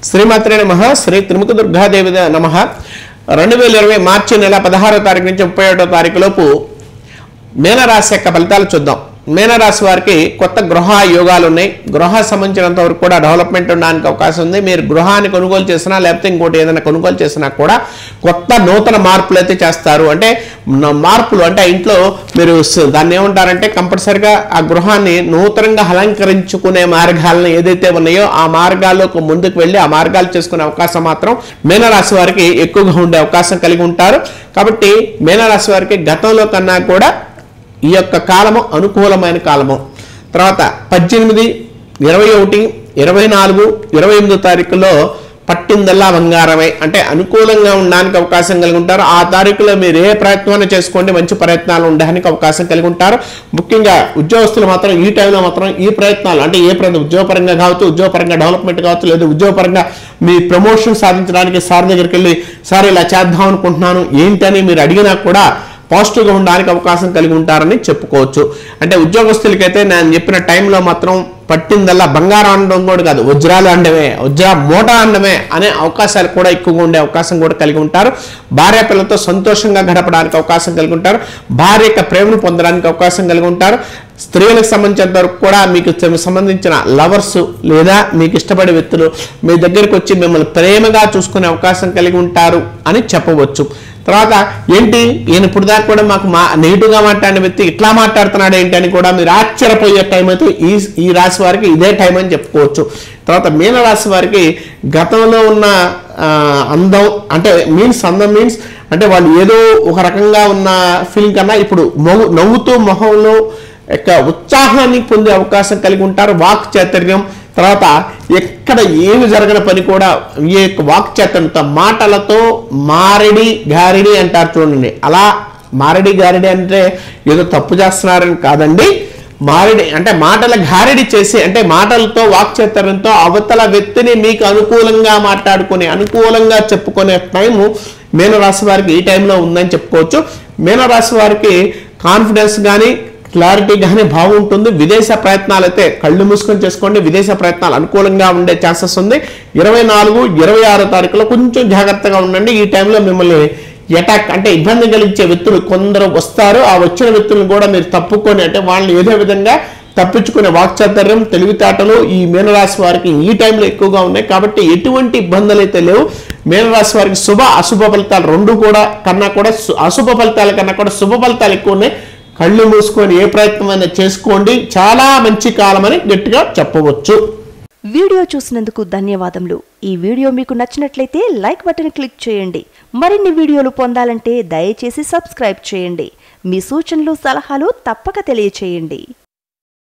శ్రీమాత్రే నమ శ్రీ త్రిముఖ దుర్గాదేవి నమ రెండు వేల ఇరవై మార్చి నెల పదహారో తారీఖు నుంచి ముప్పై ఒకటో తారీఖు లోపు మీనరాశి యొక్క ఫలితాలు చూద్దాం మీనరాశి వారికి కొత్త గృహ యోగాలు ఉన్నాయి గృహ సంబంధించినంత వరకు కూడా డెవలప్మెంట్ ఉండడానికి అవకాశం ఉంది మీరు గృహాన్ని కొనుగోలు చేసినా లేకపోతే ఇంకోటి ఏదైనా కొనుగోలు చేసినా కూడా కొత్త నూతన మార్పులు అయితే చేస్తారు అంటే న- మార్పులు అంటే ఆ ఇంట్లో మీరు స- దాన్ని ఏమంటారంటే కంపల్సరిగా ఆ గృహాన్ని నూతనంగా అలంకరించుకునే మార్గాలను ఏదైతే ఉన్నాయో ఆ మార్గాల్లోకి ముందుకు వెళ్ళి ఆ మార్గాలు చేసుకునే అవకాశం మాత్రం మీనరాశి వారికి ఎక్కువగా ఉండే అవకాశం కలిగి ఉంటారు కాబట్టి మీనరాశి వారికి గతంలో కన్నా కూడా ఈ యొక్క కాలము అనుకూలమైన కాలము తర్వాత పద్దెనిమిది ఇరవై ఒకటి ఇరవై నాలుగు ఇరవై ఎనిమిదో తారీఖులో పట్టిందల్లా బంగారమే అంటే అనుకూలంగా ఉండడానికి అవకాశం కలిగి ఉంటారు ఆ తారీఖులో మీరు ఏ ప్రయత్నాన్ని చేసుకోండి మంచి ప్రయత్నాలు ఉండడానికి అవకాశం కలిగి ఉంటారు ముఖ్యంగా ఉద్యోగస్తులు మాత్రం ఈ టైంలో మాత్రం ఈ ప్రయత్నాలు అంటే ఏ ప్రయత్నం ఉద్యోగపరంగా కావచ్చు ఉద్యోగపరంగా డెవలప్మెంట్ కావచ్చు లేదా ఉద్యోగపరంగా మీ ప్రమోషన్ సాధించడానికి సార్ దగ్గరికి వెళ్ళి సార్ ఇలా చేద్దాం అనుకుంటున్నాను ఏంటని మీరు అడిగినా కూడా పాజిటివ్గా ఉండడానికి అవకాశం కలిగి ఉంటారని చెప్పుకోవచ్చు అంటే ఉద్యోగస్తులకైతే నేను చెప్పిన టైంలో మాత్రం పట్టిందల్లా బంగారం అనడం కూడా కాదు వజ్రాలు అండమే వజ్ర మూట అండమే అనే అవకాశాలు కూడా ఎక్కువగా ఉండే అవకాశం కూడా కలిగి ఉంటారు భార్య పిల్లలతో సంతోషంగా గడపడానికి అవకాశం కలిగి ఉంటారు భార్య యొక్క ప్రేమను పొందడానికి అవకాశం కలిగి ఉంటారు స్త్రీలకు సంబంధించినంత వరకు కూడా మీకు చె- సంబంధించిన లవర్స్ లేదా మీకు ఇష్టపడే వ్యక్తులు మీ దగ్గరికి వచ్చి మిమ్మల్ని ప్రేమగా చూసుకునే అవకాశం కలిగి ఉంటారు అని చెప్పవచ్చు తర్వాత ఏంటి ఈయన ఇప్పుడు దాకా కూడా మాకు మా నెగిటివ్గా మాట్లాడిన వ్యక్తి ఇట్లా మాట్లాడుతున్నాడు ఏంటి అని కూడా మీరు ఆశ్చర్యపోయే టైం అయితే ఈ ఈ రాశి వారికి ఇదే టైం అని చెప్పుకోవచ్చు తర్వాత మీన రాశి వారికి గతంలో ఉన్న ఆ, అందం అంటే మీన్స్ అందం మీన్స్ అంటే వాళ్ళు ఏదో ఒక రకంగా ఉన్న ఫీలింగ్ కన్నా ఇప్పుడు నవ్వు నవ్వుతూ మొహంలో యొక్క ఉత్సాహాన్ని పొందే అవకాశం కలిగి ఉంటారు వాక్ చాతుర్యం తర్వాత ఎక్కడ ఏమి జరగని పని కూడా ఈ యొక్క వాక్ చాతుర్యంతో మాటలతో మారడి గారిడి అంటారు చూడండి అలా మారడి గారిడి అంటే ఏదో తప్పు చేస్తున్నారని కాదండి మారడి అంటే మాటల గారిడి చేసి అంటే మాటలతో వాక్చాతుర్యంతో అవతల వ్యక్తిని మీకు అనుకూలంగా మాట్లాడుకునే అనుకూలంగా చెప్పుకునే టైము మీనరాశి వారికి ఈ టైంలో ఉందని చెప్పుకోవచ్చు మీనరాశి వారికి కాన్ఫిడెన్స్ కానీ క్లారిటీ కానీ బాగుంటుంది విదేశ ప్రయత్నాలు అయితే కళ్ళు మూసుకొని చేసుకోండి విదేశ ప్రయత్నాలు అనుకూలంగా ఉండే ఛాన్సెస్ ఉంది ఇరవై నాలుగు ఇరవై ఆరో తారీఖులో కొంచెం జాగ్రత్తగా ఉండండి ఈ టైంలో మిమ్మల్ని అటాక్ అంటే ఇబ్బంది కలిగించే వ్యక్తులు కొందరు వస్తారు ఆ వచ్చిన వ్యక్తులను కూడా మీరు తప్పుకొని అంటే వాళ్ళని ఏదో విధంగా తప్పించుకునే వాక్చాతుర్యం తెలివితేటలు ఈ మీనరాశి వారికి ఈ టైంలో ఎక్కువగా ఉన్నాయి కాబట్టి ఎటువంటి ఇబ్బందులు అయితే లేవు మీనరాశి వారికి శుభ అశుభ ఫలితాలు రెండు కూడా కన్నా కూడా సు- అశుభ ఫలితాల కన్నా కూడా శుభ ఫలితాలు ఎక్కువ ఉన్నాయి కళ్ళు మూసుకొని ఏ ప్రయత్నమైనా చేసుకోండి చాలా మంచి కాలం అని గట్టిగా చెప్పవచ్చు వీడియో చూసినందుకు ధన్యవాదములు ఈ వీడియో మీకు నచ్చినట్లయితే లైక్ బటన్ క్లిక్ చేయండి మరిన్ని వీడియోలు పొందాలంటే దయచేసి సబ్స్క్రైబ్ చేయండి మీ సూచనలు సలహాలు తప్పక తెలియచేయండి